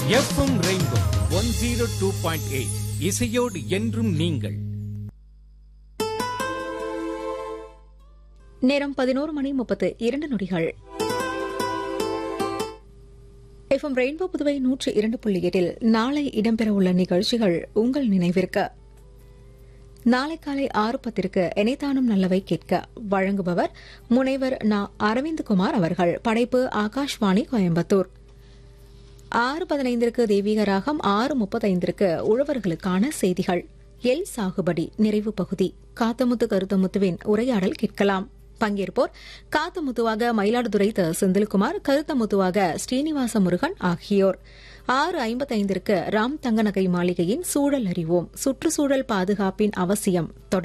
FM Rainbow one zero two point eight இசையோடு என்றும் நீங்கள் நேரம் பதினோரு மணி முப்பத்து இரண்டு நொடிகள் எஃப்எம் ரெயின்போ புதுவை நூற்று இரண்டு புள்ளி எட்டில் நாளை இடம்பெறவுள்ள நிகழ்ச்சிகள் உங்கள் நினைவிற்கு நாளை காலை ஆறு பத்திற்கு இணைத்தானும் நல்லவை கேட்க வழங்குபவர் முனைவர் நா அரவிந்த்குமார் அவர்கள் படைப்பு ஆகாஷ்வாணி கோயம்புத்தூர் ஆறு பதினைந்திற்கு தெய்வீக ராகம் ஆறு முப்பத்தைந்திற்கு உழவர்களுக்கான செய்திகள் எல் சாகுபடி நிறைவு பகுதி காத்தமுத்து கருத்தமுத்துவின் உரையாடல் கேட்கலாம் பங்கேற்போர் காத்தமுத்துவாக மயிலாடுதுறை த செந்தில்குமார் கருத்தமுத்துவாக ஸ்ரீனிவாச முருகன் ஆகியோர் ஆறு ஐம்பத்தைந்திற்கு ராம் தங்கநகை மாளிகையின் சூழல் அறிவோம் சுற்றுச்சூழல் பாதுகாப்பின் அவசியம் தொடர்